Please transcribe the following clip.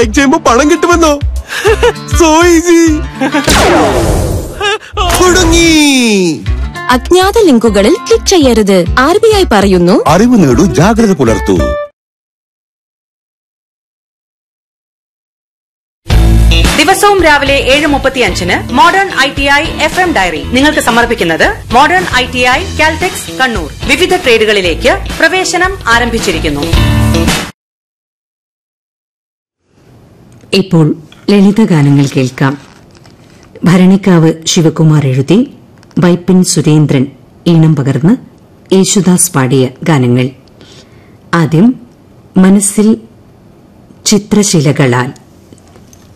like ചെയ്യുമ്പോ പണം കിട്ടുമെന്നോ so easy കുടുങ്ങി അജ്ഞാത ലിങ്കുകളിൽ ക്ലിക്ക് ചെയ്യരുത് ആർ ബി ഐ പറയുന്നു അറിവ് നേടൂ ജാഗ്രത പുലർത്തൂ ദിവസവും രാവിലെ ഏഴ് മുപ്പത്തിയഞ്ചിന് modern I T I F M diary നിങ്ങൾക്ക് സമർപ്പിക്കുന്നത് modern I T I Caltex Kannur വിവിധ ട്രേഡുകളിലേക്ക് പ്രവേശനം ആരംഭിച്ചിരിക്കുന്നു ഇപ്പോൾ ലളിതഗാനങ്ങൾ കേൾക്കാം ഭരണിക്കാവ് ശിവകുമാർ എഴുതി വൈപ്പിൻ സുരേന്ദ്രൻ ഈണം പകർന്ന് യേശുദാസ് പാടിയ ഗാനങ്ങൾ ആദ്യം മനസ്സിൽ ചിത്രശിലകളാൽ